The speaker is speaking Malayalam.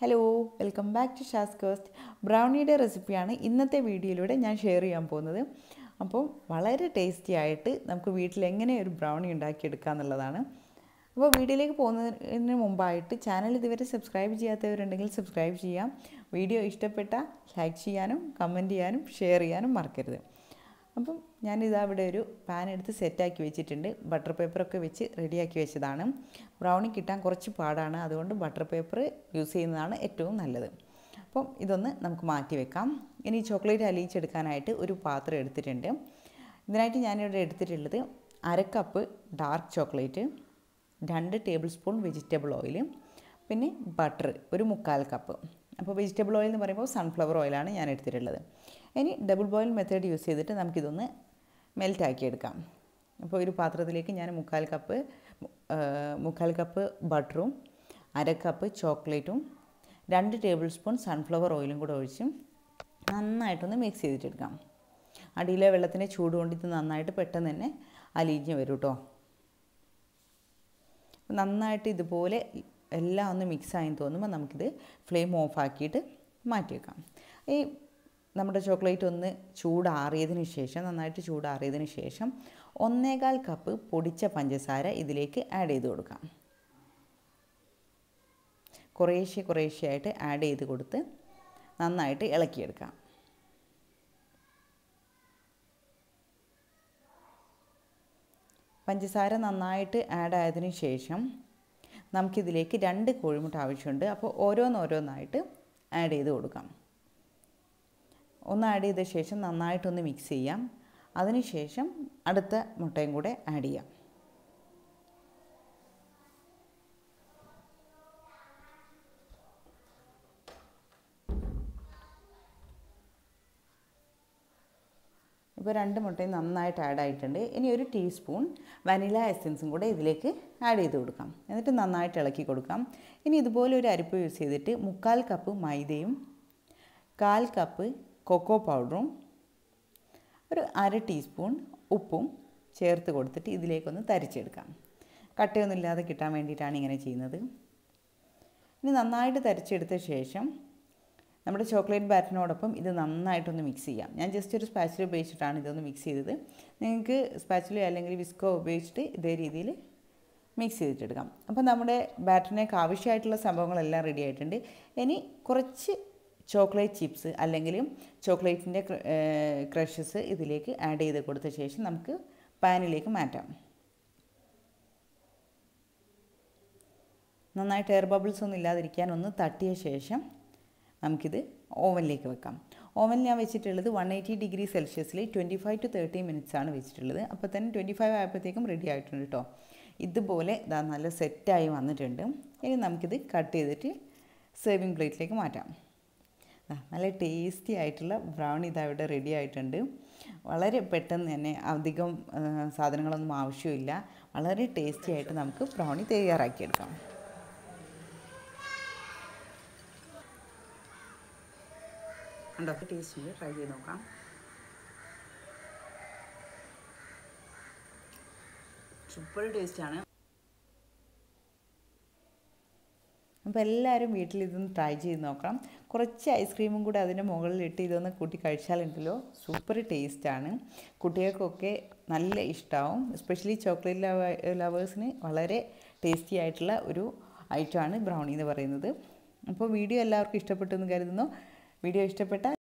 ഹലോ വെൽക്കം ബാക്ക് ടു ഷാസ് കോസ്റ്റ് ബ്രൗണിയുടെ റെസിപ്പിയാണ് ഇന്നത്തെ വീഡിയോയിലൂടെ ഞാൻ ഷെയർ ചെയ്യാൻ പോകുന്നത് അപ്പോൾ വളരെ ടേസ്റ്റി ആയിട്ട് നമുക്ക് വീട്ടിൽ എങ്ങനെ ഒരു ബ്രൗണി ഉണ്ടാക്കിയെടുക്കുക എന്നുള്ളതാണ് അപ്പോൾ വീഡിയോയിലേക്ക് പോകുന്നതിന് മുമ്പായിട്ട് ചാനൽ ഇതുവരെ സബ്സ്ക്രൈബ് ചെയ്യാത്തവരുണ്ടെങ്കിൽ സബ്സ്ക്രൈബ് ചെയ്യാം വീഡിയോ ഇഷ്ടപ്പെട്ട ലൈക്ക് ചെയ്യാനും കമൻറ്റ് ചെയ്യാനും ഷെയർ ചെയ്യാനും മറക്കരുത് അപ്പം ഞാനിതാ ഇവിടെ ഒരു പാൻ എടുത്ത് സെറ്റാക്കി വെച്ചിട്ടുണ്ട് ബട്ടർ പേപ്പറൊക്കെ വെച്ച് റെഡിയാക്കി വെച്ചതാണ് ബ്രൗണി കിട്ടാൻ കുറച്ച് പാടാണ് അതുകൊണ്ട് ബട്ടർ പേപ്പർ യൂസ് ചെയ്യുന്നതാണ് ഏറ്റവും നല്ലത് അപ്പം ഇതൊന്ന് നമുക്ക് മാറ്റി വെക്കാം ഇനി ചോക്ലേറ്റ് അലിയിച്ചെടുക്കാനായിട്ട് ഒരു പാത്രം എടുത്തിട്ടുണ്ട് ഇതിനായിട്ട് ഞാനിവിടെ എടുത്തിട്ടുള്ളത് അര കപ്പ് ഡാർക്ക് ചോക്ലേറ്റ് രണ്ട് ടേബിൾ സ്പൂൺ വെജിറ്റബിൾ ഓയിൽ പിന്നെ ബട്ടർ ഒരു മുക്കാൽ കപ്പ് അപ്പോൾ വെജിറ്റബിൾ ഓയിൽ എന്ന് പറയുമ്പോൾ സൺഫ്ലവർ ഓയിലാണ് ഞാൻ എടുത്തിട്ടുള്ളത് ഇനി ഡബിൾ ബോയിൽ മെത്തേഡ് യൂസ് ചെയ്തിട്ട് നമുക്കിതൊന്ന് മെൽറ്റാക്കി എടുക്കാം അപ്പോൾ ഒരു പാത്രത്തിലേക്ക് ഞാൻ മുക്കാൽ കപ്പ് മുക്കാൽ കപ്പ് ബട്ടറും അര കപ്പ് ചോക്ലേറ്റും രണ്ട് ടേബിൾ സ്പൂൺ സൺഫ്ലവർ ഓയിലും കൂടെ ഒഴിച്ചും നന്നായിട്ടൊന്ന് മിക്സ് ചെയ്തിട്ടെടുക്കാം അടിയിലെ വെള്ളത്തിൻ്റെ ചൂട് കൊണ്ട് ഇത് നന്നായിട്ട് പെട്ടെന്ന് തന്നെ അലിഞ്ഞ് വരും കേട്ടോ നന്നായിട്ട് ഇതുപോലെ എല്ലാം ഒന്ന് മിക്സ് ആയി തോന്നുമ്പോൾ നമുക്കിത് ഫ്ലെയിം ഓഫ് ആക്കിയിട്ട് മാറ്റി വെക്കാം ഈ നമ്മുടെ ചോക്ലേറ്റ് ഒന്ന് ചൂടാറിയതിന് ശേഷം നന്നായിട്ട് ചൂടാറിയതിന് ശേഷം ഒന്നേകാൽ കപ്പ് പൊടിച്ച പഞ്ചസാര ഇതിലേക്ക് ആഡ് ചെയ്ത് കൊടുക്കാം കുറേശ്ശെ കുറേശ്ശെ ആയിട്ട് ആഡ് ചെയ്ത് കൊടുത്ത് നന്നായിട്ട് ഇളക്കിയെടുക്കാം പഞ്ചസാര നന്നായിട്ട് ആഡ് ആയതിനു ശേഷം നമുക്കിതിലേക്ക് രണ്ട് കോഴിമുട്ട ആവശ്യമുണ്ട് അപ്പോൾ ഓരോന്നോരോന്നായിട്ട് ആഡ് ചെയ്ത് കൊടുക്കാം ഒന്ന് ആഡ് ചെയ്ത ശേഷം നന്നായിട്ടൊന്ന് മിക്സ് ചെയ്യാം അതിനുശേഷം അടുത്ത മുട്ടയും കൂടെ ആഡ് ചെയ്യാം ഇപ്പോൾ രണ്ട് മുട്ടയും നന്നായിട്ട് ആഡ് ആയിട്ടുണ്ട് ഇനി ഒരു ടീസ്പൂൺ വനില എസൻസും കൂടെ ഇതിലേക്ക് ആഡ് ചെയ്ത് കൊടുക്കാം എന്നിട്ട് നന്നായിട്ട് ഇളക്കി കൊടുക്കാം ഇനി ഇതുപോലെ ഒരു അരിപ്പ് യൂസ് ചെയ്തിട്ട് മുക്കാൽ കപ്പ് മൈദയും കാൽ കപ്പ് കൊക്കോ പൗഡറും ഒരു അര ടീസ്പൂൺ ഉപ്പും ചേർത്ത് കൊടുത്തിട്ട് ഇതിലേക്കൊന്ന് തരിച്ചെടുക്കാം കട്ടയൊന്നുമില്ലാതെ കിട്ടാൻ വേണ്ടിയിട്ടാണ് ഇങ്ങനെ ചെയ്യുന്നത് ഇനി നന്നായിട്ട് തരിച്ചെടുത്ത ശേഷം നമ്മുടെ ചോക്ലേറ്റ് ബാറ്ററിനോടൊപ്പം ഇത് നന്നായിട്ടൊന്ന് മിക്സ് ചെയ്യാം ഞാൻ ജസ്റ്റ് ഒരു സ്പാച്ചില ഉപയോഗിച്ചിട്ടാണ് ഇതൊന്ന് മിക്സ് ചെയ്തത് നിങ്ങൾക്ക് സ്പാച്ചില അല്ലെങ്കിൽ വിസ്കോ ഉപയോഗിച്ചിട്ട് ഇതേ രീതിയിൽ മിക്സ് ചെയ്തിട്ടെടുക്കാം അപ്പോൾ നമ്മുടെ ബാറ്ററിനേക്ക് ആവശ്യമായിട്ടുള്ള സംഭവങ്ങളെല്ലാം റെഡി ആയിട്ടുണ്ട് ഇനി കുറച്ച് ചോക്ലേറ്റ് ചിപ്സ് അല്ലെങ്കിൽ ചോക്ലേറ്റിൻ്റെ ക്രഷസ് ഇതിലേക്ക് ആഡ് ചെയ്ത് കൊടുത്ത ശേഷം നമുക്ക് പാനിലേക്ക് മാറ്റാം നന്നായിട്ട് എയർ ബബിൾസ് ഒന്നും ഇല്ലാതിരിക്കാൻ ഒന്ന് തട്ടിയ ശേഷം നമുക്കിത് ഓവനിലേക്ക് വെക്കാം ഓവൻ ഞാൻ വെച്ചിട്ടുള്ളത് വൺ എയ്റ്റി ഡിഗ്രി സെൽഷ്യസിൽ twenty five to thirty minutes ആണ് വെച്ചിട്ടുള്ളത് അപ്പോൾ തന്നെ ട്വൻറ്റി ഫൈവ് ആയപ്പോഴത്തേക്കും റെഡി ആയിട്ടുണ്ട് കേട്ടോ ഇതുപോലെ ഇതാ നല്ല സെറ്റായി വന്നിട്ടുണ്ട് ഇനി നമുക്കിത് കട്ട് ചെയ്തിട്ട് സേവിങ് പ്ലേറ്റിലേക്ക് മാറ്റാം നല്ല ടേസ്റ്റി ആയിട്ടുള്ള ബ്രൗണി ഇതാ ഇവിടെ റെഡി ആയിട്ടുണ്ട് വളരെ പെട്ടെന്ന് തന്നെ അധികം സാധനങ്ങളൊന്നും ആവശ്യമില്ല വളരെ ടേസ്റ്റി ആയിട്ട് നമുക്ക് ബ്രൗണി തയ്യാറാക്കിയെടുക്കാം ഉണ്ടോ ടേസ്റ്റ് ഉണ്ട് ട്രൈ ചെയ്ത് നോക്കാം സൂപ്പർ ടേസ്റ്റാണ് അപ്പോൾ എല്ലാവരും വീട്ടിൽ ഇതൊന്ന് ട്രൈ ചെയ്ത് നോക്കണം കുറച്ച് ഐസ്ക്രീമും കൂടെ അതിൻ്റെ മുകളിലിട്ട് ഇതൊന്ന് കൂട്ടി കഴിച്ചാലുണ്ടല്ലോ സൂപ്പർ ടേസ്റ്റാണ് കുട്ടികൾക്കൊക്കെ നല്ല ഇഷ്ടമാവും എസ്പെഷ്യലി ചോക്ലേറ്റ് ലവ ലവേഴ്സിന് വളരെ ടേസ്റ്റി ആയിട്ടുള്ള ഒരു ഐറ്റമാണ് ബ്രൗണി എന്ന് പറയുന്നത് അപ്പോൾ വീഡിയോ എല്ലാവർക്കും ഇഷ്ടപ്പെട്ടു എന്ന് കരുതുന്നു വീഡിയോ ഇഷ്ടപ്പെട്ടാൽ